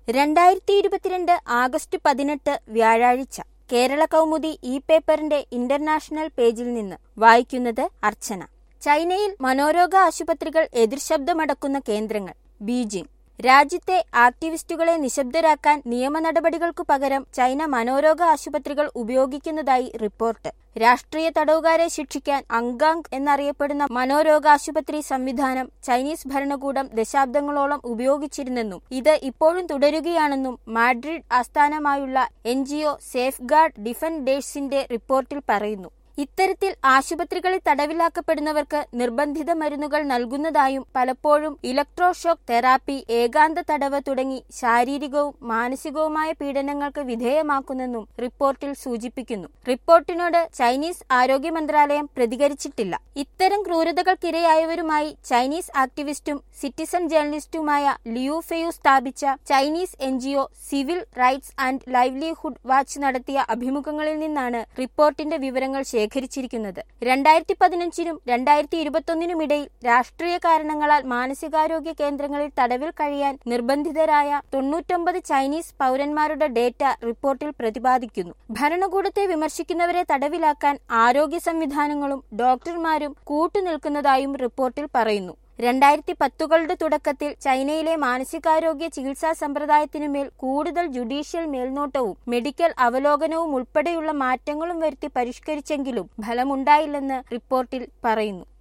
രണ്ടായിരത്തി ഇരുപത്തിരണ്ട് ആഗസ്റ്റ് പതിനെട്ട് വ്യാഴാഴ്ച കേരള കൗമുദി ഇ പേപ്പറിന്റെ ഇന്റർനാഷണൽ പേജിൽ നിന്ന് വായിക്കുന്നത് അർച്ചന ചൈനയിൽ മനോരോഗ ആശുപത്രികൾ എതിർശബ്ദമടക്കുന്ന കേന്ദ്രങ്ങൾ ബീജിംഗ് രാജ്യത്തെ ആക്ടിവിസ്റ്റുകളെ നിശബ്ദരാക്കാൻ നിയമ നടപടികൾക്കു പകരം ചൈന മനോരോഗ ആശുപത്രികൾ ഉപയോഗിക്കുന്നതായി റിപ്പോർട്ട് രാഷ്ട്രീയ തടവുകാരെ ശിക്ഷിക്കാൻ അങ്കാങ് എന്നറിയപ്പെടുന്ന മനോരോഗ ആശുപത്രി സംവിധാനം ചൈനീസ് ഭരണകൂടം ദശാബ്ദങ്ങളോളം ഉപയോഗിച്ചിരുന്നെന്നും ഇത് ഇപ്പോഴും തുടരുകയാണെന്നും മാഡ്രിഡ് ആസ്ഥാനമായുള്ള എൻ സേഫ് ഗാർഡ് ഡിഫൻഡേഴ്സിന്റെ റിപ്പോർട്ടിൽ പറയുന്നു ഇത്തരത്തിൽ ആശുപത്രികളിൽ തടവിലാക്കപ്പെടുന്നവർക്ക് നിർബന്ധിത മരുന്നുകൾ നൽകുന്നതായും പലപ്പോഴും ഇലക്ട്രോഷോക്ക് തെറാപ്പി ഏകാന്ത തടവ് തുടങ്ങി ശാരീരികവും മാനസികവുമായ പീഡനങ്ങൾക്ക് വിധേയമാക്കുന്നെന്നും റിപ്പോർട്ടിൽ സൂചിപ്പിക്കുന്നു റിപ്പോർട്ടിനോട് ചൈനീസ് ആരോഗ്യ മന്ത്രാലയം പ്രതികരിച്ചിട്ടില്ല ഇത്തരം ക്രൂരതകൾക്കിരയായവരുമായി ചൈനീസ് ആക്ടിവിസ്റ്റും സിറ്റിസൺ ജേർണലിസ്റ്റുമായ ലിയു ഫെയു സ്ഥാപിച്ച ചൈനീസ് എൻ civil rights and livelihood watch നടത്തിയ അഭിമുഖങ്ങളിൽ നിന്നാണ് റിപ്പോർട്ടിന്റെ വിവരങ്ങൾ ശേഖരിച്ചിരിക്കുന്നത് രണ്ടായിരത്തി പതിനഞ്ചിനും രണ്ടായിരത്തി ഇരുപത്തൊന്നിനുമിടയിൽ രാഷ്ട്രീയ കാരണങ്ങളാൽ മാനസികാരോഗ്യ കേന്ദ്രങ്ങളിൽ തടവിൽ കഴിയാൻ നിർബന്ധിതരായ തൊണ്ണൂറ്റൊമ്പത് ചൈനീസ് പൗരന്മാരുടെ ഡേറ്റ റിപ്പോർട്ടിൽ പ്രതിപാദിക്കുന്നു ഭരണകൂടത്തെ വിമർശിക്കുന്നവരെ തടവിലാക്കാൻ ആരോഗ്യ സംവിധാനങ്ങളും ഡോക്ടർമാരും കൂട്ടുനിൽക്കുന്നതായും റിപ്പോർട്ടിൽ പറയുന്നു രണ്ടായിരത്തി പത്തുകളുടെ തുടക്കത്തിൽ ചൈനയിലെ മാനസികാരോഗ്യ ചികിത്സാ സമ്പ്രദായത്തിനുമേൽ കൂടുതൽ ജുഡീഷ്യൽ മേൽനോട്ടവും മെഡിക്കൽ അവലോകനവും ഉൾപ്പെടെയുള്ള മാറ്റങ്ങളും വരുത്തി പരിഷ്കരിച്ചെങ്കിലും ഫലമുണ്ടായില്ലെന്ന് റിപ്പോർട്ടിൽ പറയുന്നു